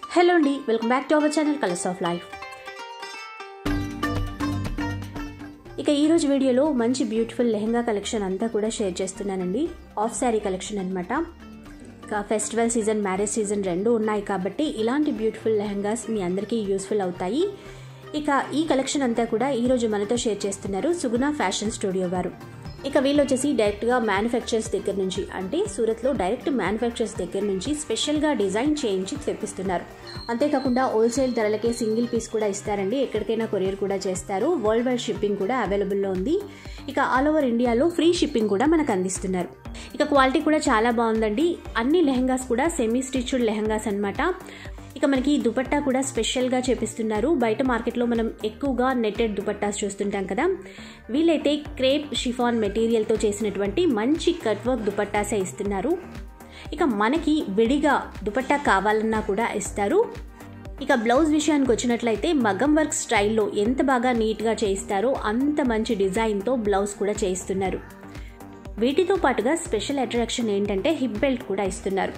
hello అండి welcome back to our channel colours of life ఇక ఈరోజు వీడియోలో మంచి బ్యూటిఫుల్ లెహంగా కలెక్షన్ అంతా కూడా షేర్ చేస్తున్నానండి ఆఫ్ శారీ కలెక్షన్ అనమాట ఇక ఫెస్టివల్ సీజన్ మ్యారేజ్ సీజన్ రెండు ఉన్నాయి కాబట్టి ఇలాంటి బ్యూటిఫుల్ లెహంగాస్ మీ అందరికీ యూస్ఫుల్ అవుతాయి ఇక ఈ కలెక్షన్ అంతా కూడా ఈరోజు మనతో షేర్ చేస్తున్నారు సుగుణ ఫ్యాషన్ స్టూడియో వారు ఇక వీళ్ళు వచ్చేసి డైరెక్ట్గా మ్యానుఫ్యాక్చర్స్ దగ్గర నుంచి అంటే సూరత్లో డైరెక్ట్ మ్యానుఫ్యాక్చర్స్ దగ్గర నుంచి స్పెషల్గా డిజైన్ చేయించి తెప్పిస్తున్నారు అంతేకాకుండా హోల్సేల్ ధరలకే సింగిల్ పీస్ కూడా ఇస్తారండి ఎక్కడికైనా కొరియర్ కూడా చేస్తారు వరల్డ్ వైడ్ షిప్పింగ్ కూడా అవైలబుల్లో ఉంది ఇక ఆల్ ఓవర్ ఇండియాలో ఫ్రీ షిప్పింగ్ కూడా మనకు అందిస్తున్నారు ఇక క్వాలిటీ కూడా చాలా బాగుందండి అన్ని లెహంగాస్ కూడా సెమీ స్టిచ్డ్ లెహంగాస్ అనమాట ఇక మనకి దుపట్టా కూడా స్పెషల్గా చేపిస్తున్నారు బయట మార్కెట్లో మనం ఎక్కువగా నెట్టెడ్ దుపట్టాస్ చూస్తుంటాం కదా వీళ్ళైతే క్రేప్ షిఫాన్ మెటీరియల్తో చేసినటువంటి మంచి కట్ వర్క్ దుపట్టాసే ఇస్తున్నారు ఇక మనకి విడిగా దుపట్టా కావాలన్నా కూడా ఇస్తారు ఇక బ్లౌజ్ విషయానికి వచ్చినట్లయితే మగం వర్క్ స్టైల్లో ఎంత బాగా నీట్గా చేయిస్తారో అంత మంచి డిజైన్తో బ్లౌజ్ కూడా చేయిస్తున్నారు వీటితో పాటుగా స్పెషల్ అట్రాక్షన్ ఏంటంటే హిప్ బెల్ట్ కూడా ఇస్తున్నారు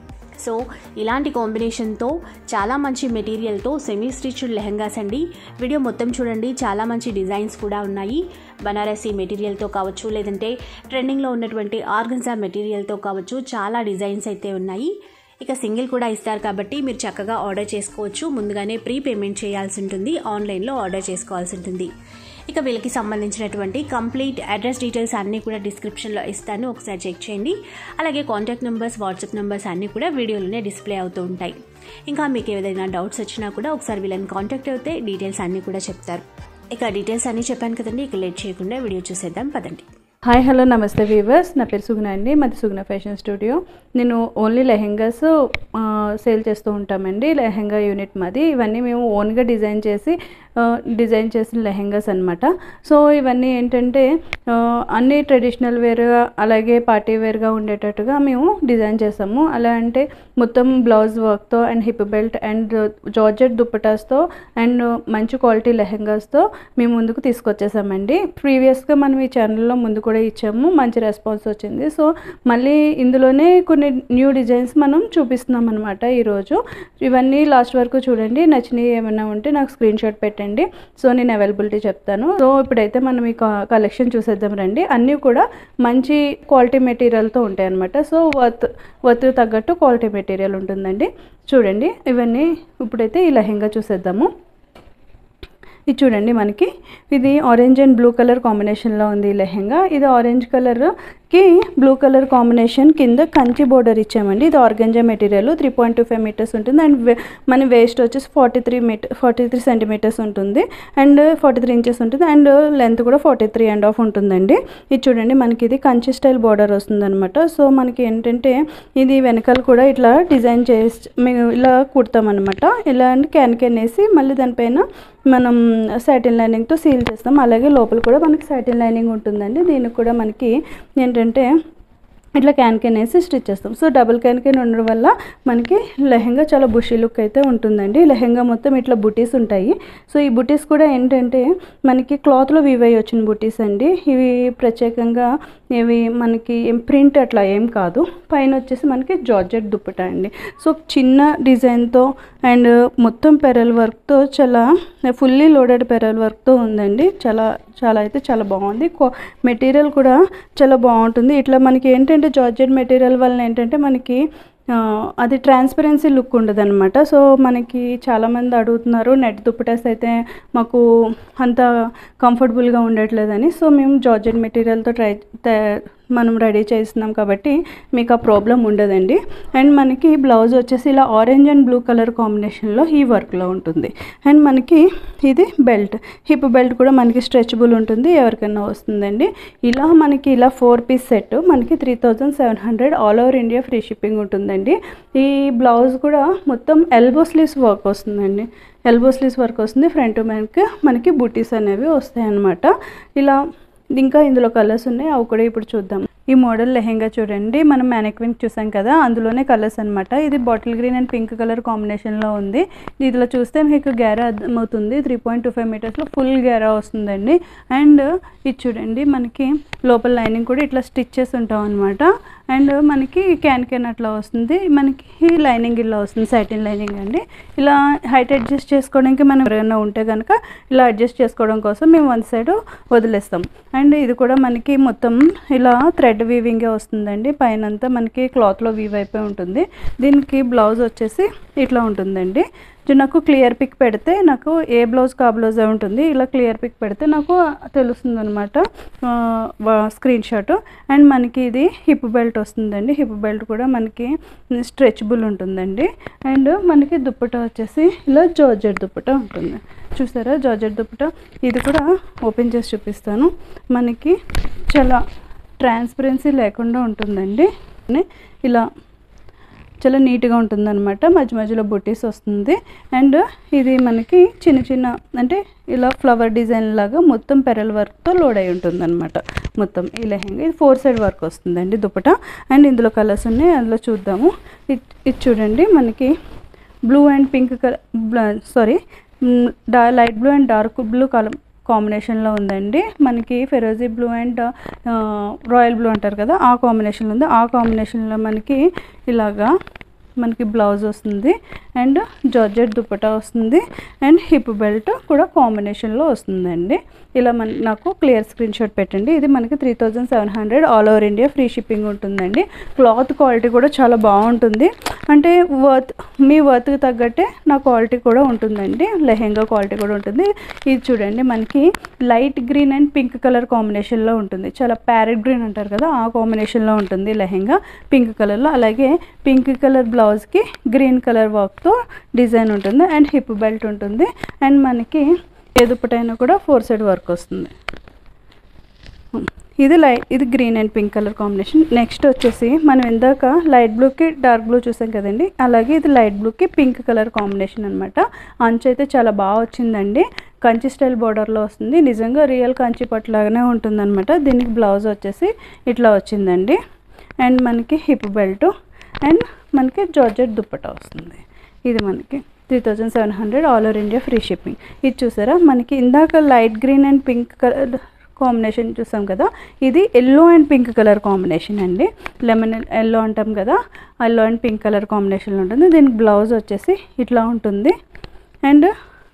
సో ఇలాంటి కాంబినేషన్తో చాలా మంచి మెటీరియల్తో సెమీ స్టిచ్డ్ లెహంగాస్ అండి వీడియో మొత్తం చూడండి చాలా మంచి డిజైన్స్ కూడా ఉన్నాయి బనారసీ మెటీరియల్తో కావచ్చు లేదంటే ట్రెండింగ్లో ఉన్నటువంటి ఆర్గన్జా మెటీరియల్తో కావచ్చు చాలా డిజైన్స్ అయితే ఉన్నాయి ఇక సింగిల్ కూడా ఇస్తారు కాబట్టి మీరు చక్కగా ఆర్డర్ చేసుకోవచ్చు ముందుగానే ప్రీ పేమెంట్ చేయాల్సి ఉంటుంది ఆన్లైన్లో ఆర్డర్ చేసుకోవాల్సి ఉంటుంది ఇక వీళ్ళకి సంబంధించినటువంటి కంప్లీట్ అడ్రస్ డీటెయిల్స్ అన్నీ కూడా డిస్క్రిప్షన్లో ఇస్తాను ఒకసారి చెక్ చేయండి అలాగే కాంటాక్ట్ నెంబర్స్ వాట్సాప్ నెంబర్స్ అన్నీ కూడా వీడియోలోనే డిస్ప్లే అవుతూ ఉంటాయి ఇంకా మీకు ఏదైనా డౌట్స్ వచ్చినా కూడా ఒకసారి వీళ్ళని కాంటాక్ట్ అయితే డీటెయిల్స్ అన్నీ కూడా చెప్తారు ఇక డీటెయిల్స్ అన్నీ చెప్పాను కదండి ఇక లేట్ చేయకుండా వీడియో చూసేద్దాం పదండి హాయ్ హలో నమస్తే వీవర్స్ నా పేరు సుగుణ అండి మాది సుగుణ ఫ్యాషన్ స్టూడియో నేను ఓన్లీ లెహెంగాస్ సేల్ చేస్తూ ఉంటామండి లెహెంగా యూనిట్ మాది ఇవన్నీ మేము ఓన్గా డిజైన్ చేసి డిజైన్ చేసిన లెహెంగాస్ అనమాట సో ఇవన్నీ ఏంటంటే అన్ని ట్రెడిషనల్ వేర్గా అలాగే పార్టీ వేర్గా ఉండేటట్టుగా మేము డిజైన్ చేసాము అలా అంటే మొత్తం బ్లౌజ్ వర్క్తో and hip belt and georgette దుప్పటాస్తో అండ్ మంచి క్వాలిటీ లెహెంగాస్తో మేము ముందుకు తీసుకొచ్చేసామండి ప్రీవియస్గా మనం ఈ ఛానల్లో ముందు కూడా ఇచ్చాము మంచి రెస్పాన్స్ వచ్చింది సో మళ్ళీ ఇందులోనే కొన్ని న్యూ డిజైన్స్ మనం చూపిస్తున్నాం అనమాట ఈరోజు ఇవన్నీ లాస్ట్ వరకు చూడండి నచ్చినవి ఏమైనా ఉంటే నాకు స్క్రీన్ షాట్ పెట్టండి సో నేను అవైలబిలిటీ చెప్తాను సో ఇప్పుడైతే మనం ఈ కలెక్షన్ చూసేద్దాం రండి అన్నీ కూడా మంచి క్వాలిటీ మెటీరియల్తో ఉంటాయి అనమాట సో వర్త్ వర్త్ తగ్గట్టు క్వాలిటీ మెటీరియల్ ఉంటుందండి చూడండి ఇవన్నీ ఇప్పుడైతే ఈ లెహెంగా చూసేద్దాము ఇది చూడండి మనకి ఇది ఆరెంజ్ అండ్ బ్లూ కలర్ కాంబినేషన్లో ఉంది ఈ లెహెంగా ఇది ఆరెంజ్ కలర్కి బ్లూ కలర్ కాంబినేషన్ కింద కంచి బోర్డర్ ఇచ్చామండి ఇది organza material three point two five metres ఉంటుంది అండ్ మన వేస్ట్ వచ్చేసి forty three metre forty three centimetres ఉంటుంది అండ్ ఫార్టీ త్రీ ఇంచెస్ ఉంటుంది అండ్ లెంత్ కూడా ఫార్టీ త్రీ అండ్ హాఫ్ ఉంటుందండి ఇది చూడండి మనకి ఇది కంచి స్టైల్ బోర్డర్ వస్తుంది అనమాట సో మనకి ఏంటంటే ఇది వెనకాల కూడా ఇట్లా డిజైన్ చేసి మేము ఇలా కుడతామన్నమాట ఇలా క్యాన్ క్యాన్ వేసి మళ్ళీ దానిపైన మనం సాటిన్ లైనింగ్తో సీల్ చేస్తాం అలాగే లోపల కూడా మనకి సాటిన్ లైనింగ్ ఉంటుందండి దీనికి కూడా మనకి ఏంటంటే ఇట్లా క్యాన్ క్యాన్ వేసి స్టిచ్ చేస్తాం సో డబుల్ క్యాన్ క్యాన్ ఉండడం వల్ల మనకి లెహెంగా చాలా బుషీ లుక్ అయితే ఉంటుందండి లెహెంగా మొత్తం ఇట్లా బుటీస్ ఉంటాయి సో ఈ బుటీస్ కూడా ఏంటంటే మనకి క్లాత్లో వీవ్ అయ్యి వచ్చిన బుటీస్ అండి ఇవి ప్రత్యేకంగా ఇవి మనకి ఏం ప్రింట్ అట్లా ఏం కాదు పైన వచ్చేసి మనకి జార్జెట్ దుప్పట అండి సో చిన్న డిజైన్తో అండ్ మొత్తం పెరల్ వర్క్తో చాలా ఫుల్లీ లోడెడ్ పెరల్ వర్క్తో ఉందండి చాలా చాలా అయితే చాలా బాగుంది మెటీరియల్ కూడా చాలా బాగుంటుంది ఇట్లా మనకి ఏంటంటే జార్జెట్ మెటీరియల్ వల్ల ఏంటంటే మనకి అది ట్రాన్స్పరెన్సీ లుక్ ఉండదన్నమాట సో మనకి చాలామంది అడుగుతున్నారు నెట్ దుప్పటాస్ అయితే మాకు అంత కంఫర్టబుల్గా ఉండట్లేదని సో మేము జార్జెట్ మెటీరియల్తో ట్రై మనం రెడీ చేస్తున్నాం కాబట్టి మీకు ఆ ప్రాబ్లం ఉండదండి అండ్ మనకి బ్లౌజ్ వచ్చేసి ఇలా ఆరెంజ్ అండ్ బ్లూ కలర్ కాంబినేషన్లో ఈ వర్క్లో ఉంటుంది అండ్ మనకి ఇది బెల్ట్ హిప్ బెల్ట్ కూడా మనకి స్ట్రెచబుల్ ఉంటుంది ఎవరికైనా వస్తుందండి ఇలా మనకి ఇలా ఫోర్ పీస్ సెట్ మనకి three thousand seven hundred all over India free shipping ఉంటుందండి ఈ బ్లౌజ్ కూడా మొత్తం ఎల్బో స్లీవ్స్ వర్క్ వస్తుందండి ఎల్బో స్లీవ్స్ వర్క్ వస్తుంది ఫ్రంట్ మ్యాన్కి మనకి బుటీస్ అనేవి వస్తాయి అన్నమాట ఇలా ఇంకా ఇందులో కలర్స్ ఉన్నాయి అవి కూడా ఇప్పుడు చూద్దాం ఈ మోడల్ లెహెంగా చూడండి మనం మ్యానక్విన్ చూసాం కదా అందులోనే కలర్స్ అనమాట ఇది bottle green and pink colour కాంబినేషన్లో ఉంది దీంట్లో చూస్తే మీకు గ్యారా అర్థమవుతుంది త్రీ పాయింట్ టూ ఫైవ్ మీటర్స్లో ఫుల్ గ్యారా వస్తుందండి అండ్ ఇది చూడండి మనకి లోపల లైనింగ్ కూడా ఇట్లా స్టిచ్ చేసి ఉంటాం అనమాట అండ్ మనకి క్యాన్ క్యాన్ అట్లా వస్తుంది మనకి లైనింగ్ ఇలా వస్తుంది సైటిన్ లైనింగ్ అండి ఇలా హైట్ అడ్జస్ట్ చేసుకోవడానికి మనం ఎవరైనా ఉంటే కనుక ఇలా అడ్జస్ట్ చేసుకోవడం కోసం మేము వన్ సైడ్ వదిలేస్తాం అండ్ ఇది కూడా మనకి మొత్తం ఇలా థ్రెడ్ వీవింగే వస్తుందండి పైన అంతా మనకి క్లాత్లో వీవ్ అయిపోయి ఉంటుంది దీనికి బ్లౌజ్ వచ్చేసి ఇట్లా ఉంటుందండి ఇది నాకు క్లియర్ పిక్ పెడితే నాకు ఏ బ్లౌజ్ కా బ్లౌజే ఉంటుంది ఇలా క్లియర్ పిక్ పెడితే నాకు తెలుస్తుంది అనమాట స్క్రీన్ షాట్ అండ్ మనకి ఇది హిప్ బెల్ట్ వస్తుందండి హిప్ బెల్ట్ కూడా మనకి స్ట్రెచబుల్ ఉంటుందండి అండ్ మనకి దుప్పట వచ్చేసి ఇలా జార్జెట్ దుప్పట ఉంటుంది చూసారా జార్జెట్ దుప్పట ఇది కూడా ఓపెన్ చేసి చూపిస్తాను మనకి చాలా ట్రాన్స్పరెన్సీ లేకుండా ఉంటుందండి ఇలా చాలా నీట్గా ఉంటుందన్నమాట మధ్య మధ్యలో బుటీస్ వస్తుంది అండ్ ఇది మనకి చిన్న చిన్న అంటే ఇలా ఫ్లవర్ డిజైన్ లాగా మొత్తం పెరల్ వర్క్తో లోడ్ అయి ఉంటుందన్నమాట మొత్తం ఈ లెహెంగా ఇది ఫోర్ సైడ్ వర్క్ వస్తుందండి దుపట అండ్ ఇందులో కలర్స్ ఉన్నాయి అందులో చూద్దాము ఇది ఇది చూడండి మనకి blue and pink colour sorry డా light blue and dark blue colour కాంబినేషన్లో ఉందండి మనకి ఫెరోజీ బ్లూ అండ్ రాయల్ బ్లూ అంటారు కదా ఆ కాంబినేషన్లో ఉంది ఆ కాంబినేషన్లో మనకి ఇలాగా మనకి బ్లౌజ్ వస్తుంది అండ్ జార్జెట్ దుపట్టా వస్తుంది అండ్ హిప్ బెల్ట్ కూడా కాంబినేషన్లో వస్తుందండి ఇలా మన నాకు క్లియర్ స్క్రీన్ షాట్ పెట్టండి ఇది మనకి three thousand seven hundred all over India free shipping ఉంటుందండి క్లాత్ క్వాలిటీ కూడా చాలా బాగుంటుంది అంటే వర్త్ మీ వర్త్కి తగ్గట్టే నా క్వాలిటీ కూడా ఉంటుందండి లెహెంగా క్వాలిటీ కూడా ఉంటుంది ఇది చూడండి మనకి light green and pink colour కాంబినేషన్లో ఉంటుంది చాలా ప్యారెట్ గ్రీన్ అంటారు కదా ఆ కాంబినేషన్లో ఉంటుంది లెహెంగా పింక్ కలర్లో అలాగే పింక్ కలర్ బ్లౌజ్కి గ్రీన్ కలర్ వర్క్తో డిజైన్ ఉంటుంది అండ్ హిప్ బెల్ట్ ఉంటుంది అండ్ మనకి ఏ దుప్పటైనా కూడా ఫోర్ సైడ్ వర్క్ వస్తుంది ఇది లైట్ ఇది green and pink colour combination next వచ్చేసి మనం ఇందాక లైట్ బ్లూకి డార్క్ బ్లూ చూసాం కదండి అలాగే ఇది లైట్ బ్లూకి పింక్ కలర్ కాంబినేషన్ అనమాట అంచు అయితే చాలా బాగా వచ్చిందండి కంచి స్టైల్ బార్డర్లో వస్తుంది నిజంగా రియల్ కంచి పట్టులాగానే ఉంటుందన్నమాట దీనికి బ్లౌజ్ వచ్చేసి ఇట్లా వచ్చిందండి అండ్ మనకి హిప్ బెల్ట్ అండ్ మనకి జార్జెట్ దుప్పట వస్తుంది ఇది మనకి three thousand seven hundred all over India free shipping ఇది చూసారా మనకి ఇందాక light green and pink colour combination చూసాం కదా ఇది yellow and pink colour combination అండి లెమన్ ఎల్లో అంటాం కదా ఎల్లో అండ్ పింక్ కలర్ కాంబినేషన్లో ఉంటుంది దీనికి బ్లౌజ్ వచ్చేసి ఇట్లా ఉంటుంది అండ్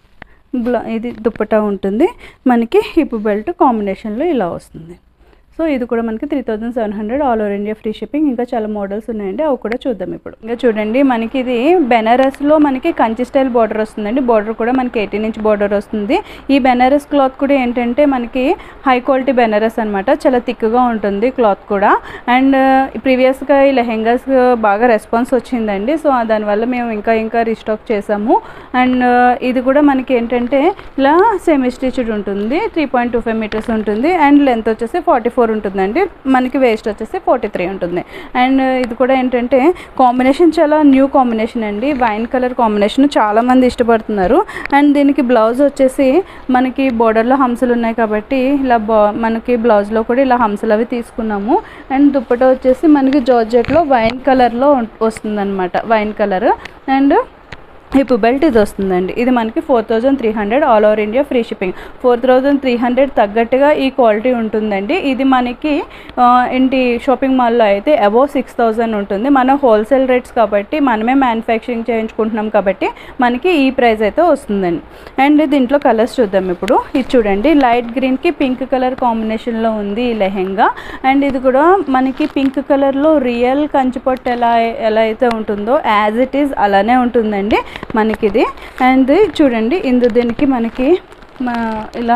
బ్లా ఇది దుప్పటా ఉంటుంది మనకి హిప్ బెల్ట్ కాంబినేషన్లో ఇలా వస్తుంది సో ఇది కూడా మనకి three thousand seven hundred all over India free shipping ఇంకా చాలా మోడల్స్ ఉన్నాయండి అవి కూడా చూద్దాం ఇప్పుడు ఇంకా చూడండి మనకి ఇది బెనారస్లో మనకి కంచి స్టైల్ బార్డర్ వస్తుందండి బార్డర్ కూడా మనకి ఎయిటీన్ ఇంచ్ బార్డర్ వస్తుంది ఈ బెనారస్ క్లాత్ కూడా ఏంటంటే మనకి హై క్వాలిటీ బెనారస్ అనమాట చాలా థిక్గా ఉంటుంది క్లాత్ కూడా అండ్ ప్రీవియస్గా ఈ లెహెంగాస్ బాగా రెస్పాన్స్ వచ్చిందండి సో దానివల్ల మేము ఇంకా ఇంకా రీస్టాక్ చేసాము అండ్ ఇది కూడా మనకి ఏంటంటే ఇలా సెమీ స్టిచ్డ్ ఉంటుంది three point two five metres ఉంటుంది అండ్ లెంత్ వచ్చేసి ఫార్టీ ఫోర్ ఉంటుందండి మనకి వేస్ట్ వచ్చేసి ఫార్టీ త్రీ ఉంటుంది అండ్ ఇది కూడా ఏంటంటే కాంబినేషన్ చాలా న్యూ కాంబినేషన్ అండి వైన్ కలర్ కాంబినేషన్ చాలామంది ఇష్టపడుతున్నారు అండ్ దీనికి బ్లౌజ్ వచ్చేసి మనకి బోర్డర్లో హంసలు ఉన్నాయి కాబట్టి ఇలా బా మనకి బ్లౌజ్లో కూడా ఇలా హంసలు అవి తీసుకున్నాము అండ్ దుప్పట వచ్చేసి మనకి జార్జెట్లో వైన్ కలర్లో వస్తుందన్నమాట wine colour and hip belt ఇది వస్తుందండి ఇది మనకి four thousand three hundred all over India free shipping four thousand three hundred తగ్గట్టుగా ఈ క్వాలిటీ ఉంటుందండి ఇది మనకి ఆ, ఏంటి షాపింగ్ మాల్లో అయితే అబోవ్ సిక్స్ థౌజండ్ ఉంటుంది మన హోల్సేల్ రేట్స్ కాబట్టి మనమే మ్యానుఫ్యాక్చరింగ్ చేయించుకుంటున్నాం కాబట్టి మనకి ఈ ప్రైస్ అయితే వస్తుందండి అండ్ దీంట్లో కలర్స్ చూద్దాం ఇప్పుడు ఇది చూడండి లైట్ గ్రీన్కి పింక్ కలర్ కాంబినేషన్లో ఉంది ఈ లెహెంగా అండ్ ఇది కూడా మనకి పింక్ కలర్లో రియల్ కంచిపట్టు ఎలా ఎలా అయితే ఉంటుందో యాజ్ ఇట్ ఈజ్ అలానే ఉంటుందండి మనకి ఇది అండ్ చూడండి ఇందు దీనికి మనకి మా ఇలా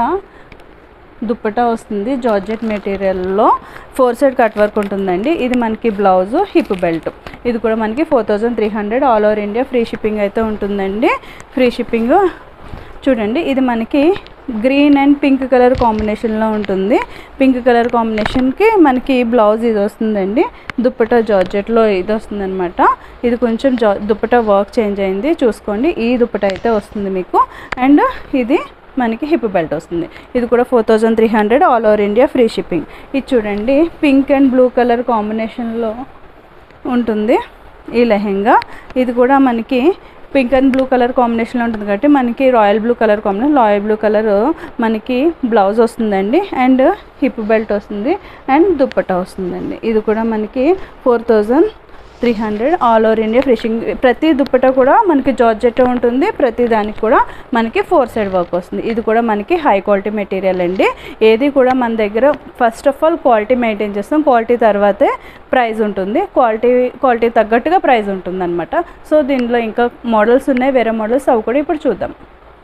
దుప్పటా వస్తుంది జార్జెట్ మెటీరియల్లో ఫోర్ సైడ్ కట్ వర్క్ ఉంటుందండి ఇది మనకి బ్లౌజ్ హిప్ బెల్ట్ ఇది కూడా మనకి four thousand three hundred all over India free shipping అయితే ఉంటుందండి ఫ్రీ షిప్పింగ్ చూడండి ఇది మనకి గ్రీన్ అండ్ పింక్ కలర్ కాంబినేషన్లో ఉంటుంది పింక్ కలర్ కాంబినేషన్కి మనకి బ్లౌజ్ ఇది వస్తుందండి దుప్పటా జార్జెట్లో ఇది వస్తుందన్నమాట ఇది కొంచెం జా దుప్పటా వర్క్ చేంజ్ అయింది చూసుకోండి ఈ దుప్పటా అయితే వస్తుంది మీకు అండ్ ఇది మనకి హిప్ బెల్ట్ వస్తుంది ఇది కూడా four thousand three hundred all over India free shipping ఇది చూడండి పింక్ అండ్ బ్లూ కలర్ కాంబినేషన్లో ఉంటుంది ఈ లెహెంగా ఇది కూడా మనకి పింక్ అండ్ బ్లూ కలర్ కాంబినేషన్లో ఉంటుంది కాబట్టి మనకి royal blue colour combination royal blue colour మనకి బ్లౌజ్ వస్తుందండి అండ్ హిప్ బెల్ట్ వస్తుంది అండ్ దుప్పట్టా వస్తుందండి ఇది కూడా మనకి four thousand three hundred all over India free shipping ప్రతి దుప్పట కూడా మనకి జార్జెట్ ఉంటుంది ప్రతి దానికి కూడా మనకి ఫోర్ సైడ్ వర్క్ వస్తుంది ఇది కూడా మనకి హై క్వాలిటీ మెటీరియల్ అండి ఏది కూడా మన దగ్గర first of all quality maintain చేస్తాం క్వాలిటీ తర్వాతే ప్రైస్ ఉంటుంది క్వాలిటీ క్వాలిటీ తగ్గట్టుగా ప్రైస్ ఉంటుంది అనమాట సో దీనిలో ఇంకా మోడల్స్ ఉన్నాయి వేరే మోడల్స్ అవి కూడా ఇప్పుడు చూద్దాం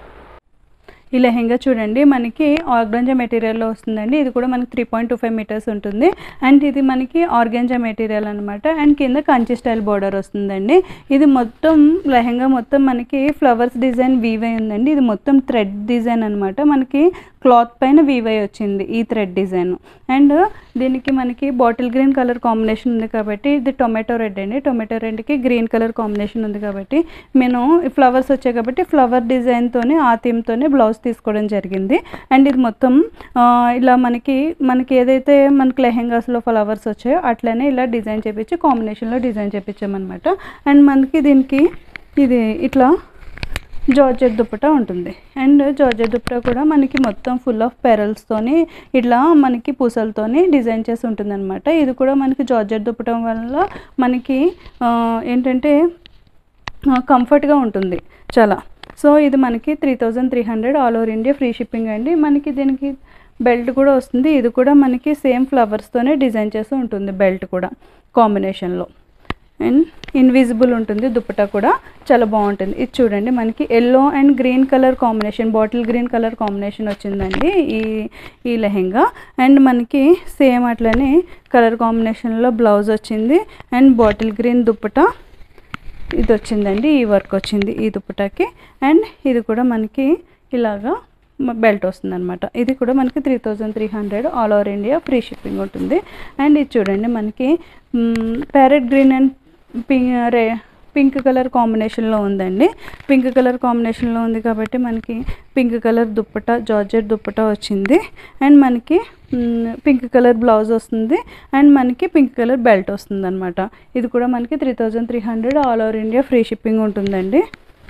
ఈ లెహెంగా చూడండి మనకి ఆర్గంజా మెటీరియల్లో వస్తుందండి ఇది కూడా మనకి three point two five metres ఉంటుంది అండ్ ఇది మనకి ఆర్గంజా మెటీరియల్ అనమాట అండ్ కింద కంచి స్టైల్ బోర్డర్ వస్తుందండి ఇది మొత్తం లెహెంగా మొత్తం మనకి ఫ్లవర్స్ డిజైన్ వీవై ఉందండి ఇది మొత్తం థ్రెడ్ డిజైన్ అనమాట మనకి క్లాత్ పైన వీవై వచ్చింది ఈ థ్రెడ్ డిజైన్ అండ్ దీనికి మనకి బాటిల్ గ్రీన్ కలర్ కాంబినేషన్ ఉంది కాబట్టి ఇది టొమాటో రెడ్ అండి టొమాటో రెడ్కి గ్రీన్ కలర్ కాంబినేషన్ ఉంది కాబట్టి నేను ఫ్లవర్స్ వచ్చాయి కాబట్టి ఫ్లవర్ డిజైన్తోనే ఆ థీమ్తోనే బ్లౌజ్ తీసుకోవడం జరిగింది అండ్ ఇది మొత్తం ఆ, ఇలా మనకి మనకి ఏదైతే మనకి లెహెంగాస్లో ఫ్లవర్స్ వచ్చాయో అట్లనే ఇలా డిజైన్ చేపించి కాంబినేషన్లో డిజైన్ చేపించామన్నమాట అండ్ మనకి దీనికి ఇది ఇట్లా జార్జెట్ దుప్పటా ఉంటుంది అండ్ జార్జెట్ దుప్పటా కూడా మనకి మొత్తం ఫుల్ ఆఫ్ పెరల్స్తోని ఇట్లా మనకి పూసలతోని డిజైన్ చేసి ఉంటుంది అనమాట ఇది కూడా మనకి జార్జెట్ దుప్పటం వల్ల మనకి ఆ, ఏంటంటే కంఫర్ట్గా ఉంటుంది చాలా సో ఇది మనకి three thousand three hundred all over India free shipping అండి మనకి దీనికి బెల్ట్ కూడా వస్తుంది ఇది కూడా మనకి సేమ్ ఫ్లవర్స్తోనే డిజైన్ చేసి ఉంటుంది బెల్ట్ కూడా కాంబినేషన్లో అండ్ ఇన్విజిబుల్ ఉంటుంది దుప్పటా కూడా చాలా బాగుంటుంది ఇది చూడండి మనకి yellow and green colour combination bottle green colour combination వచ్చిందండి ఈ ఈ లెహెంగా అండ్ మనకి సేమ్ అట్లనే కలర్ కాంబినేషన్లో బ్లౌజ్ వచ్చింది అండ్ బాటిల్ గ్రీన్ దుప్పటా ఇది వచ్చిందండి ఈ వర్క్ వచ్చింది ఈ దుప్పటాకి అండ్ ఇది కూడా మనకి ఇలాగా బెల్ట్ వస్తుంది అనమాట ఇది కూడా మనకి three thousand three hundred all over India free shipping ఉంటుంది అండ్ ఇది చూడండి మనకి ప్యారెట్ గ్రీన్ అండ్ పింక్ రే పింక్ కలర్ కాంబినేషన్లో ఉందండి పింక్ కలర్ కాంబినేషన్లో ఉంది కాబట్టి మనకి pink colour dupatta georgette dupatta వచ్చింది అండ్ మనకి మ్, పింక్ కలర్ బ్లౌజ్ వస్తుంది అండ్ మనకి పింక్ కలర్ బెల్ట్ వస్తుంది అనమాట ఇది కూడా మనకి three thousand three hundred all over India free shipping ఉంటుందండి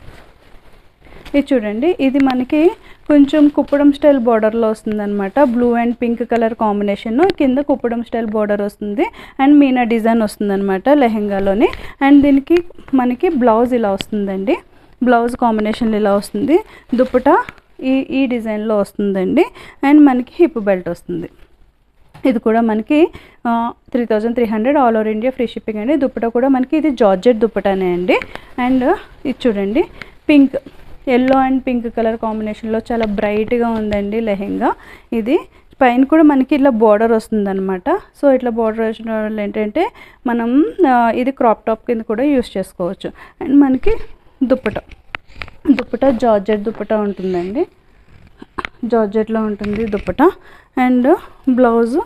ఇది చూడండి ఇది మనకి కొంచెం కుప్పడం స్టైల్ బార్డర్లో వస్తుంది అనమాట blue and pink colour combination కింద కుప్పడం స్టైల్ బార్డర్ వస్తుంది అండ్ మీనా డిజైన్ వస్తుంది అనమాట లెహెంగాలోని అండ్ దీనికి మనకి బ్లౌజ్ ఇలా వస్తుందండి బ్లౌజ్ కాంబినేషన్ ఇలా వస్తుంది దుప్పట ఈ ఈ డిజైన్లో వస్తుందండి అండ్ మనకి హిప్ బెల్ట్ వస్తుంది ఇది కూడా మనకి three thousand three hundred all over India free shipping అండి దుప్పట కూడా మనకి ఇది జార్జెట్ దుప్పటానే అండి అండ్ ఇది చూడంండి pink yellow and pink colour కాంబినేషన్లో చాలా బ్రైట్గా ఉందండి లెహెంగా ఇది పైన కూడా మనకి ఇట్లా బార్డర్ వస్తుందన్నమాట సో ఇట్లా బార్డర్ వచ్చిన వల్ల ఏంటంటే మనం ఆ, ఇది క్రాప్ టాప్ కింద కూడా యూస్ చేసుకోవచ్చు అండ్ మనకి దుప్పట దుప్పట జార్జెట్ దుప్పట ఉంటుందండి జార్జెట్లో ఉంటుంది దుప్పట అండ్ బ్లౌజ్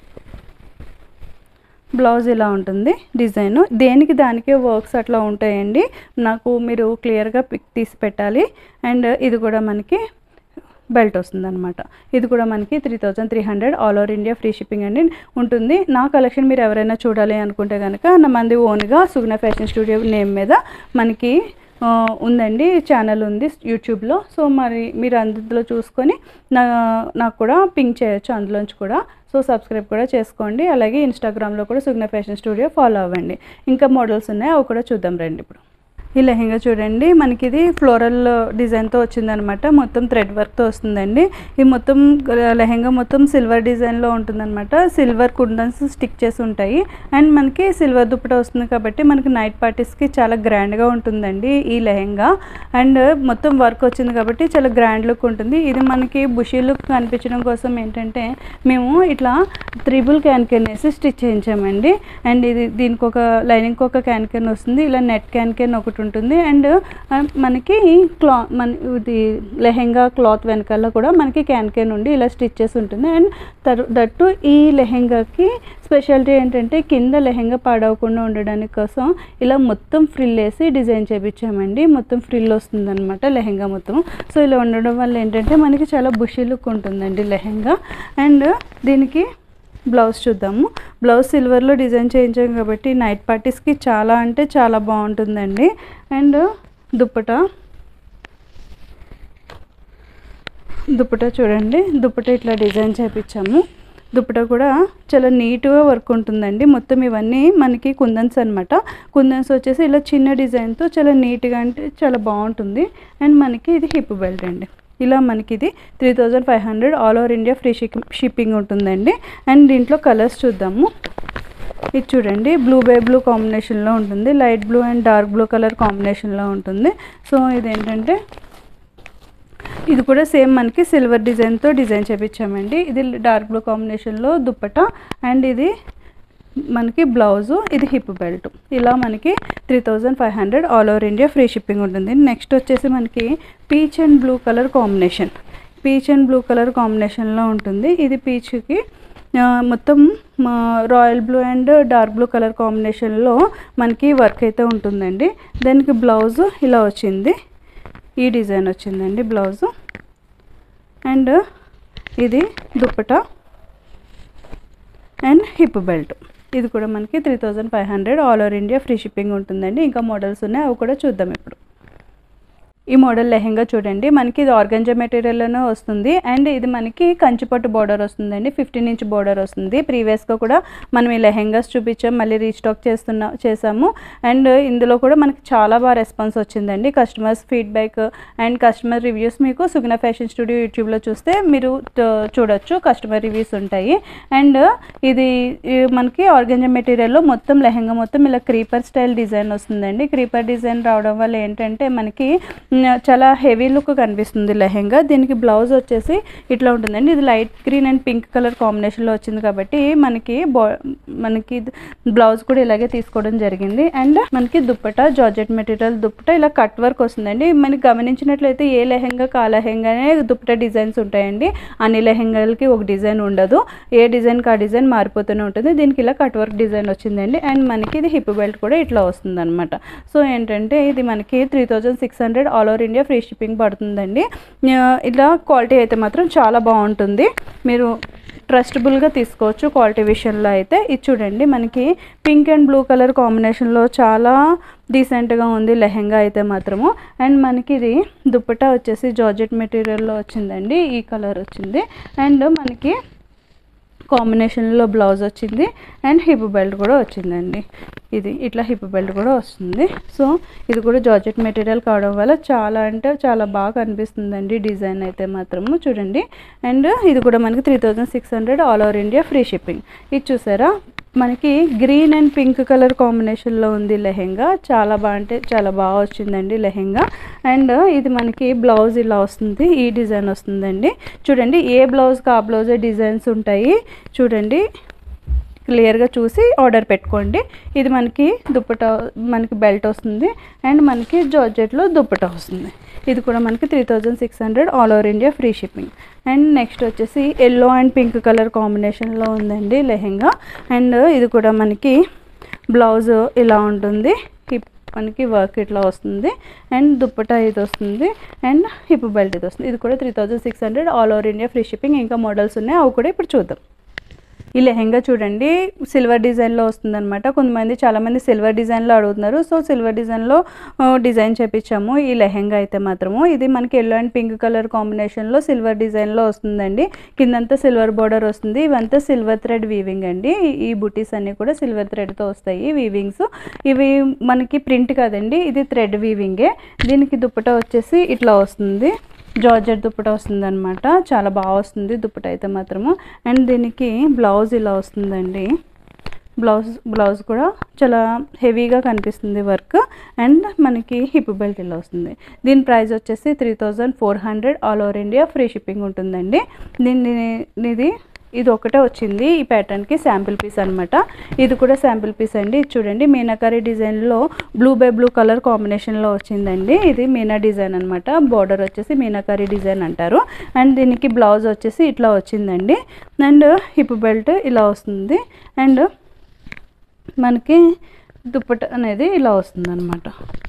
బ్లౌజ్ ఇలా ఉంటుంది డిజైన్ దేనికి దానికే వర్క్స్ అట్లా ఉంటాయండి నాకు మీరు క్లియర్గా పిక్ తీసి పెట్టాలి అండ్ ఇది కూడా మనకి బెల్ట్ వస్తుంది అనమాట ఇది కూడా మనకి three thousand three hundred all over India free shipping అండి ఉంటుంది నా కలెక్షన్ మీరు ఎవరైనా చూడాలి అనుకుంటే కనుక నా మంది ఓన్గా సుగ్న ఫ్యాషన్ స్టూడియో నేమ్ మీద మనకి ఆ, ఉందండి ఛానల్ ఉంది యూట్యూబ్లో సో మరి మీరు అందులో చూసుకొని నా నాకు కూడా పింక్ చేయొచ్చు అందులోంచి కూడా సో సబ్స్క్రైబ్ కూడా చేసుకోండి అలాగే ఇన్స్టాగ్రామ్లో కూడా సుగ్న ఫ్యాషన్ స్టూడియో ఫాలో అవ్వండి ఇంకా మోడల్స్ ఉన్నాయి అవి కూడా చూద్దాం రండి ఇప్పుడు ఈ లెహెంగా చూడండి మనకి ఇది ఫ్లోరల్ డిజైన్తో వచ్చిందనమాట మొత్తం థ్రెడ్ వర్క్తో వస్తుందండి ఈ మొత్తం లెహెంగా మొత్తం సిల్వర్ డిజైన్లో ఉంటుందన్నమాట సిల్వర్ కుండన్స్ స్టిక్ చేసి ఉంటాయి అండ్ మనకి సిల్వర్ దుప్పట వస్తుంది కాబట్టి మనకి నైట్ పార్టీస్కి చాలా గ్రాండ్గా ఉంటుందండి ఈ లెహెంగా అండ్ మొత్తం వర్క్ వచ్చింది కాబట్టి చాలా గ్రాండ్ లుక్ ఉంటుంది ఇది మనకి బుషీ లుక్ కనిపించడం కోసం ఏంటంటే మేము ఇట్లా త్రిబుల్ క్యాన్కెన్ వేసి స్టిచ్ చేయించామండి అండ్ ఇది దీనికి ఒక లైనింగ్ ఒక క్యాన్కెన్ వస్తుంది ఇలా నెట్ క్యాన్కెన్ ఒకటి ఉంటుంది అండ్ ఆ, మనకి క్లా మన ఇది లెహెంగా క్లాత్ వెనకాల కూడా మనకి క్యాన్కెన్ ఉండి ఇలా స్టిచ్ చేసి ఉంటుంది అండ్ తరు దట్టు ఈ లెహెంగాకి స్పెషాలిటీ ఏంటంటే కింద లెహెంగా పాడవకుండా ఉండడానికి కోసం ఇలా మొత్తం ఫ్రిల్ వేసి డిజైన్ చేపించామండి మొత్తం ఫ్రిల్ వస్తుందన్నమాట లెహెంగా మొత్తం సో ఇలా ఉండడం వల్ల ఏంటంటే మనకి చాలా బుషీ లుక్ ఉంటుందండి లెహెంగా అండ్ దీనికి బ్లౌజ్ చూద్దాము బ్లౌజ్ సిల్వర్లో డిజైన్ చేయించాం కాబట్టి నైట్ పార్టీస్కి చాలా అంటే చాలా బాగుంటుందండి అండ్ దుప్పట దుప్పట చూడండి దుప్పట ఇట్లా డిజైన్ చేపించాము దుప్పట కూడా చాలా నీట్గా వర్క్ ఉంటుందండి మొత్తం ఇవన్నీ మనకి కుందన్స్ అనమాట కుందన్స్ వచ్చేసి ఇలా చిన్న డిజైన్తో చాలా నీట్గా అంటే చాలా బాగుంటుంది అండ్ మనకి ఇది హిప్ బెల్ట్ అండి ఇలా మనకి ఇది three thousand five hundred all over India free shipping ఉంటుందండి అండ్ దీంట్లో కలర్స్ చూద్దాము ఇది చూడండి బ్లూ బై బ్లూ కాంబినేషన్లో ఉంటుంది light blue and dark blue colour కాంబినేషన్లో ఉంటుంది సో ఇదేంటంటే ఇది కూడా సేమ్ మనకి సిల్వర్ డిజైన్తో డిజైన్ చేపించామండి ఇది డార్క్ బ్లూ కాంబినేషన్లో దుప్పట అండ్ ఇది మనకి బ్లౌజు ఇది హిప్ బెల్ట్ ఇలా మనకి three thousand five hundred all over India free shipping ఉంటుంది నెక్స్ట్ వచ్చేసి మనకి peach and blue colour combination peach and blue colour కాంబినేషన్లో ఉంటుంది ఇది పీచ్కి ఆ, మొత్తం మా royal blue and dark blue colour కాంబినేషన్లో మనకి వర్క్ అయితే ఉంటుందండి దానికి బ్లౌజ్ ఇలా వచ్చింది ఈ డిజైన్ వచ్చిందండి బ్లౌజు అండ్ ఇది దుప్పట అండ్ హిప్ బెల్ట్ ఇది కూడా మనకి three thousand five hundred all over India free shipping ఉంటుందండి ఇంకా మోడల్స్ ఉన్నాయి అవి కూడా చూద్దాం ఇప్పుడు ఈ మోడల్ లెహెంగా చూడండి మనకి ఇది ఆర్గంజా మెటీరియల్లోనే వస్తుంది అండ్ ఇది మనకి కంచిపట్టు బార్డర్ వస్తుందండి ఫిఫ్టీన్ ఇంచ్ బార్డర్ వస్తుంది ప్రీవియస్గా కూడా మనం ఈ లెహెంగాస్ చూపించాం మళ్ళీ రీస్టాక్ చేస్తున్నా చేసాము అండ్ ఇందులో కూడా మనకి చాలా బాగా రెస్పాన్స్ వచ్చిందండి customers feedback and customer reviews మీకు సుగ్న ఫ్యాషన్ స్టూడియో యూట్యూబ్లో చూస్తే మీరు త- చూడొచ్చు కస్టమర్ రివ్యూస్ ఉంటాయి అండ్ ఇది ఈ మనకి ఆర్గంజా మెటీరియల్లో మొత్తం లెహెంగా మొత్తం ఇలా క్రీపర్ స్టైల్ డిజైన్ వస్తుందండి క్రీపర్ డిజైన్ రావడం వల్ల ఏంటంటే మనకి మ్, చాలా హెవీ లుక్ కనిపిస్తుంది లెహెంగా దీనికి బ్లౌజ్ వచ్చేసి ఇట్లా ఉంటుందండి ఇది light green and pink colour కాంబినేషన్లో వచ్చింది కాబట్టి మనకి బా మనకి బ్లౌజ్ కూడా ఇలాగే తీసుకోవడం జరిగింది అండ్ మనకి దుప్పట జార్జెట్ మెటీరియల్ దుప్పట ఇలా కట్ వర్క్ వస్తుందండి మనకి గమనించినట్లయితే ఏ లెహెంగాకి ఆ లెహెంగానే దుప్పట డిజైన్స్ ఉంటాయండి అన్ని లెహెంగాలకి ఒక డిజైన్ ఉండదు ఏ డిజైన్కి ఆ డిజైన్ మారిపోతూనే ఉంటుంది దీనికి ఇలా కట్ వర్క్ డిజైన్ వచ్చిందండి అండ్ మనకి ఇది హిప్ బెల్ట్ కూడా ఇట్లా వస్తుంది అనమాట సో ఏంటంటే ఇది మనకి three thousand six hundred all over India free shipping పడుతుందండి ఆ, ఇలా క్వాలిటీ అయితే మాత్రం చాలా బాగుంటుంది మీరు ట్రస్టబుల్గా తీసుకోవచ్చు క్వాలిటీ విషయంలో అయితే ఇది చూడండి మనకి పింక్ అండ్ బ్లూ కలర్ కాంబినేషన్లో చాలా డీసెంట్గా ఉంది లెహెంగా అయితే మాత్రము అండ్ మనకి ఇది దుప్పటా వచ్చేసి జార్జెట్ మెటీరియల్లో వచ్చిందండి ఈ కలర్ వచ్చింది అండ్ మనకి కాంబినేషన్లో బ్లౌజ్ వచ్చింది అండ్ హిప్ బెల్ట్ కూడా వచ్చిందండి ఇది ఇట్లా హిప్ బెల్ట్ కూడా వస్తుంది సో ఇది కూడా జార్జెట్ మెటీరియల్ కావడం వల్ల చాలా అంటే చాలా బాగా కనిపిస్తుందండి డిజైన్ అయితే మాత్రము చూడండి అండ్ ఇది కూడా మనకి three thousand six hundred all over India free shipping ఇది చూసారా మనకి గ్రీన్ అండ్ పింక్ కలర్ కాంబినేషన్లో ఉంది లెహెంగా చాలా బాగా అంటే చాలా బాగా వచ్చిందండి లెహెంగా అండ్ ఇది మనకి బ్లౌజ్ ఇలా వస్తుంది ఈ డిజైన్ వస్తుందండి చూడండి ఏ బ్లౌజ్కి ఆ బ్లౌజే డిజైన్స్ ఉంటాయి చూడండి క్లియర్గా చూసి ఆర్డర్ పెట్టుకోండి ఇది మనకి దుప్పట మనకి బెల్ట్ వస్తుంది అండ్ మనకి జార్జెట్లో దుప్పట వస్తుంది ఇది కూడా మనకి three thousand six hundred all over India free shipping and next వచ్చేసి ఎల్లో అండ్ పింక్ కలర్ కాంబినేషన్లో ఉందండి లెహెంగా అండ్ ఇది కూడా మనకి బ్లౌజ్ ఇలా ఉంటుంది హిప్ మనకి వర్క్ ఇట్లా వస్తుంది అండ్ దుప్పటా ఇది వస్తుంది అండ్ హిప్ బెల్ట్ ఇది వస్తుంది ఇది కూడా three thousand six hundred all over India free shipping ఇంకా మోడల్స్ ఉన్నాయి అవి కూడా ఇప్పుడు చూద్దాం ఈ లెహెంగా చూడండి సిల్వర్ డిజైన్లో వస్తుందన్నమాట కొంతమంది చాలామంది సిల్వర్ డిజైన్లో అడుగుతున్నారు సో సిల్వర్ డిజైన్లో ఆ, డిజైన్ చేపించాము ఈ లెహెంగా అయితే మాత్రము ఇది మనకి ఎల్లో అండ్ పింక్ కలర్ కాంబినేషన్లో సిల్వర్ డిజైన్లో వస్తుందండి కిందంతా సిల్వర్ బార్డర్ వస్తుంది ఇవంతా సిల్వర్ థ్రెడ్ వీవింగ్ అండి ఈ- ఈ బుటీస్ అన్నీ కూడా సిల్వర్ థ్రెడ్తో వస్తాయి వీవింగ్స్ ఇవి మనకి ప్రింట్ కాదండి ఇది థ్రెడ్ వీవింగే దీనికి దుప్పట వచ్చేసి ఇట్లా వస్తుంది జార్జెట్ దుప్పట వస్తుంది అనమాట చాలా బాగా వస్తుంది దుప్పట అయితే మాత్రము అండ్ దీనికి బ్లౌజ్ ఇలా వస్తుందండి బ్లౌజ్ బ్లౌజ్ కూడా చాలా హెవీగా కనిపిస్తుంది వర్క్ అండ్ మనకి హిప్ బెల్ట్ ఇలా వస్తుంది దీని ప్రైస్ వచ్చేసి three thousand four hundred all over India free shipping ఉంటుందండి దీన్ని ఇది ఇది ఒకటే వచ్చింది ఈ ప్యాటర్న్కి శాంపిల్ పీస్ అనమాట ఇది కూడా శాంపిల్ పీస్ అండి ఇది చూడండి మీనాకారి డిజైన్లో బ్లూ బై బ్లూ కలర్ కాంబినేషన్లో వచ్చిందండి ఇది మీనా డిజైన్ అనమాట బార్డర్ వచ్చేసి మీనాకారి డిజైన్ అంటారు అండ్ దీనికి బ్లౌజ్ వచ్చేసి ఇట్లా వచ్చిందండి అండ్ హిప్ బెల్ట్ ఇలా వస్తుంది అండ్ మనకి దుప్పట అనేది ఇలా వస్తుందన్నమాట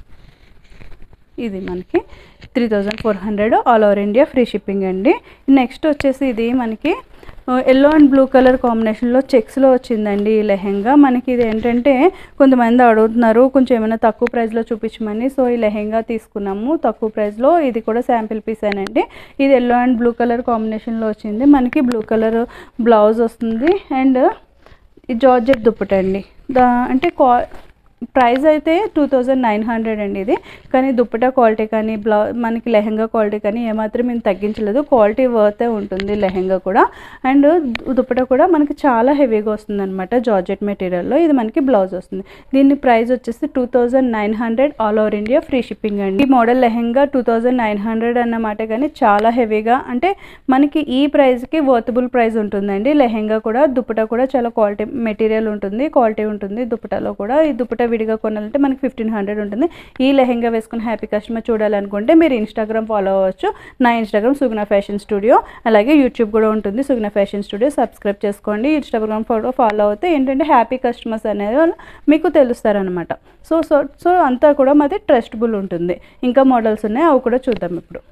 ఇది మనకి three thousand four hundred all over India free shipping అండి నెక్స్ట్ వచ్చేసి ఇది మనకి ఎల్లో అండ్ బ్లూ కలర్ కాంబినేషన్లో చెక్స్లో వచ్చిందండి ఈ లెహెంగా మనకి ఇది ఏంటంటే కొంతమంది అడుగుతున్నారు కొంచెం ఏమైనా తక్కువ ప్రైస్లో చూపించమని సో ఈ లెహెంగా తీసుకున్నాము తక్కువ ప్రైస్లో ఇది కూడా శాంపిల్ పీస్ అండి ఇది ఎల్లో అండ్ బ్లూ కలర్ కాంబినేషన్లో వచ్చింది మనకి బ్లూ కలర్ బ్లౌజ్ వస్తుంది అండ్ ఈ జార్జెట్ దుప్పట అండి దా అంటే కా ప్రైస్ అయితే టూ థౌజండ్ నైన్ హండ్రెడ్ అండి ఇది కానీ దుప్పటా క్వాలిటీ కానీ బ్లౌ మనకి లెహెంగా క్వాలిటీ కానీ ఏమాత్రం మేము తగ్గించలేదు క్వాలిటీ వర్తే ఉంటుంది లెహెంగా కూడా అండ్ దుప్పటా కూడా మనకి చాలా హెవీగా వస్తుంది అనమాట జార్జెట్ మెటీరియల్లో ఇది మనకి బ్లౌజ్ వస్తుంది దీని ప్రైస్ వచ్చేసి two thousand nine hundred all over India free shipping అండి ఈ model lehenga two thousand nine hundred అన్నమాట కానీ చాలా హెవీగా అంటే మనకి ఈ ప్రైస్కి వర్తబుల్ ప్రైస్ ఉంటుందండి లెహెంగా కూడా దుప్పటా కూడా చాలా క్వాలిటీ మెటీరియల్ ఉంటుంది క్వాలిటీ ఉంటుంది దుప్పటాలో కూడా ఈ దుప్పటా విడిగా కొనాలంటే మనకి ఫిఫ్టీన్ హండ్రెడ్ ఉంటుంది ఈ లెహెంగా వేసుకుని హ్యాపీ కస్టమర్ చూడాలనుకుంటే మీరు ఇన్స్టాగ్రామ్ ఫాలో అవ్వచ్చు నా ఇన్స్టాగ్రామ్ సుగుణ ఫ్యాషన్ స్టూడియో అలాగే యూట్యూబ్ కూడా ఉంటుంది సుగుణ ఫ్యాషన్ స్టూడియో సబ్స్క్రైబ్ చేసుకోండి ఇన్స్టాగ్రామ్ ఫాలో ఫాలో అవుతే ఏంటంటే హ్యాపీ కస్టమర్స్ అనేది వాళ్ళు మీకు తెలుస్తారనమాట సో సో సో అంతా కూడా మాది ట్రస్టబుల్ ఉంటుంది ఇంకా మోడల్స్ ఉన్నాయి అవి కూడా చూద్దాం ఇప్పుడు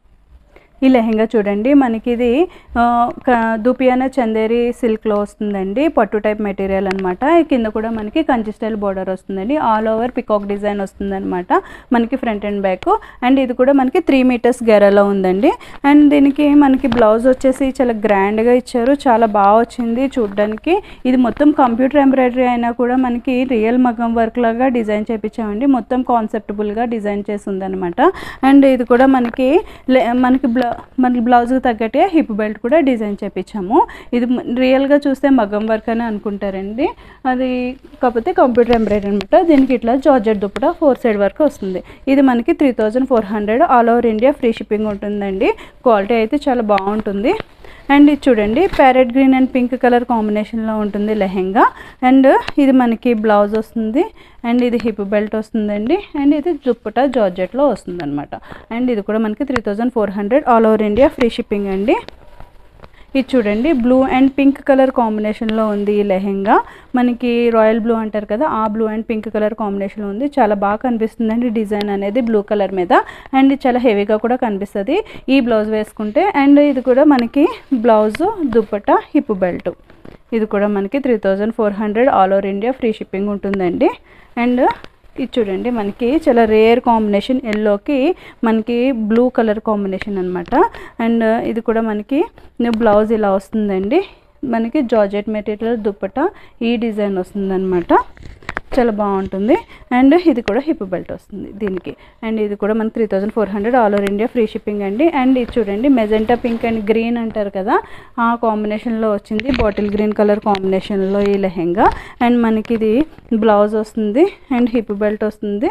ఈ లెహెంగా చూడండి మనకి ఇది ఆ, క- దూపియానా చందేరి సిల్క్లో వస్తుందండి పట్టు టైప్ మెటీరియల్ అనమాట కింద కూడా మనకి కంచి స్టైల్ బోర్డర్ వస్తుందండి ఆల్ ఓవర్ పికాక్ డిజైన్ వస్తుందన్నమాట మనకి ఫ్రంట్ అండ్ బ్యాక్ అండ్ ఇది కూడా మనకి త్రీ మీటర్స్ గెరలో ఉందండి అండ్ దీనికి మనకి బ్లౌజ్ వచ్చేసి చాలా గ్రాండ్గా ఇచ్చారు చాలా బాగా వచ్చింది చూడడానికి ఇది మొత్తం కంప్యూటర్ ఎంబ్రాయిడరీ అయినా కూడా మనకి రియల్ మగం వర్క్ లాగా డిజైన్ చేపించామండి మొత్తం కాన్సెప్టబుల్గా డిజైన్ చేసి ఉందన్నమాట అండ్ ఇది కూడా మనకి లే- మనకి బ్లౌ మన బ్లౌజ్కి తగ్గట్టే హిప్ బెల్ట్ కూడా డిజైన్ చేపించాము ఇది మ- రియల్గా చూస్తే మగం వర్క్ అని అనుకుంటారండి అది కాకపోతే కంప్యూటర్ ఎంబ్రాయిడరీ అనమాట దీనికి ఇట్లా జార్జెట్ దుప్పట ఫోర్ సైడ్ వరకు వస్తుంది ఇది మనకి three thousand four hundred all over India free shipping ఉంటుందండి క్వాలిటీ అయితే చాలా బాగుంటుంది అండ్ ఇది చూడండి parrot green and pink colour కాంబినేషన్లో ఉంటుంది లెహెంగా అండ్ ఇది మనకి బ్లౌజ్ వస్తుంది అండ్ ఇది హిప్ బెల్ట్ వస్తుందండి అండ్ ఇది దుప్పట జార్జెట్లో వస్తుంది అనమాట అండ్ ఇది కూడా మనకి three thousand four hundred all over India free shipping అండి ఇది చూడండి బ్లూ అండ్ పింక్ కలర్ కాంబినేషన్లో ఉంది ఈ లెహెంగా మనకి రాయల్ బ్లూ అంటారు కదా ఆ బ్లూ అండ్ పింక్ కలర్ కాంబినేషన్లో ఉంది చాలా బాగా కనిపిస్తుందండి డిజైన్ అనేది బ్లూ కలర్ మీద అండ్ ఇది చాలా హెవీగా కూడా కనిపిస్తుంది ఈ బ్లౌజ్ వేసుకుంటే అండ్ ఇది కూడా మనకి బ్లౌజ్ దుప్పట హిప్ బెల్ట్ ఇది కూడా మనకి three thousand four hundred all over India free shipping ఉంటుందండి అండ్ ఇది చూడండి మనకి చాలా రేర్ కాంబినేషన్ ఎల్లోకి మనకి బ్లూ కలర్ కాంబినేషన్ అనమాట అండ్ ఇది కూడా మనకి బ్లౌజ్ ఇలా వస్తుందండి మనకి జార్జెట్ మెటీరియల్ దుప్పట ఈ డిజైన్ వస్తుందన్నమాట చాలా బాగుంటుంది అండ్ ఇది కూడా హిప్ బెల్ట్ వస్తుంది దీనికి అండ్ ఇది కూడా మనకి three thousand four hundred all over India free shipping అండి అండ్ ఇది చూడండి మెజెంటా పింక్ అండ్ గ్రీన్ అంటారు కదా ఆ కాంబినేషన్లో వచ్చింది బాటిల్ గ్రీన్ కలర్ కాంబినేషన్లో ఈ లెహెంగా అండ్ మనకి ఇది బ్లౌజ్ వస్తుంది అండ్ హిప్ బెల్ట్ వస్తుంది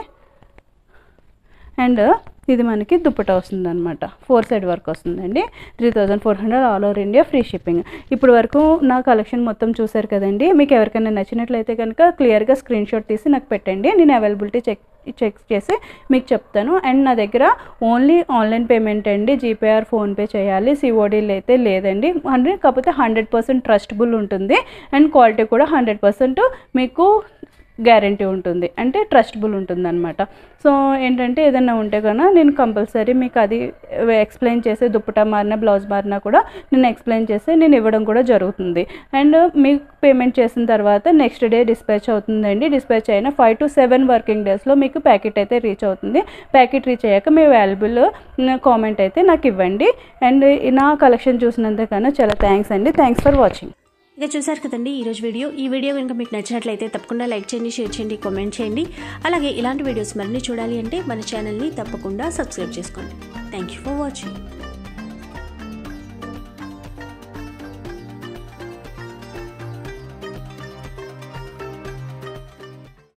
అండ్ ఇది మనకి దుప్పట వస్తుంది అనమాట ఫోర్ సైడ్ వర్క్ వస్తుందండి three thousand four hundred all over India free shipping ఇప్పుడు వరకు నా కలెక్షన్ మొత్తం చూసారు కదండి మీకు ఎవరికైనా నచ్చినట్లయితే కనుక క్లియర్గా స్క్రీన్ షాట్ తీసి నాకు పెట్టండి నేను అవైలబిలిటీ చెక్ చెక్ చేసి మీకు చెప్తాను అండ్ నా దగ్గర ఓన్లీ ఆన్లైన్ పేమెంట్ అండి జీపేఆర్ ఫోన్పే చేయాలి సిఓడీలు అయితే లేదండి హండ్రెడ్ కాకపోతే హండ్రెడ్ పర్సెంట్ ట్రస్టబుల్ ఉంటుంది అండ్ క్వాలిటీ కూడా హండ్రెడ్ పర్సెంట్ మీకు గ్యారంటీ ఉంటుంది అంటే ట్రస్టబుల్ ఉంటుంది అనమాట సో ఏంటంటే ఏదైనా ఉంటే కన్నా నేను కంపల్సరీ మీకు అది ఎక్స్ప్లెయిన్ చేసి దుప్పటా మారిన బ్లౌజ్ మారినా కూడా నేను ఎక్స్ప్లెయిన్ చేసి నేను ఇవ్వడం కూడా జరుగుతుంది అండ్ మీకు పేమెంట్ చేసిన తర్వాత నెక్స్ట్ డే డిస్పాచ్ అవుతుందండి డిస్పాచ్ అయిన ఫైవ్ టు సెవెన్ వర్కింగ్ డేస్లో మీకు ప్యాకెట్ అయితే రీచ్ అవుతుంది ప్యాకెట్ రీచ్ అయ్యాక మీ వాల్యుబుల్ కామెంట్ అయితే నాకు ఇవ్వండి అండ్ నా కలెక్షన్ చూసినందుకన్నా చాలా థ్యాంక్స్ అండి థ్యాంక్స్ ఫర్ వాచింగ్ ఇక చూసారు కదండి ఈరోజు వీడియో ఈ వీడియో కనుక మీకు నచ్చినట్లయితే తప్పకుండా లైక్ చేయండి షేర్ చేయండి కామెంట్ చేయండి అలాగే ఇలాంటి వీడియోస్ మరిన్ని చూడాలి అంటే మన ఛానల్ని తప్పకుండా సబ్స్క్రైబ్ చేసుకోండి థ్యాంక్ యూ ఫర్ వాచింగ్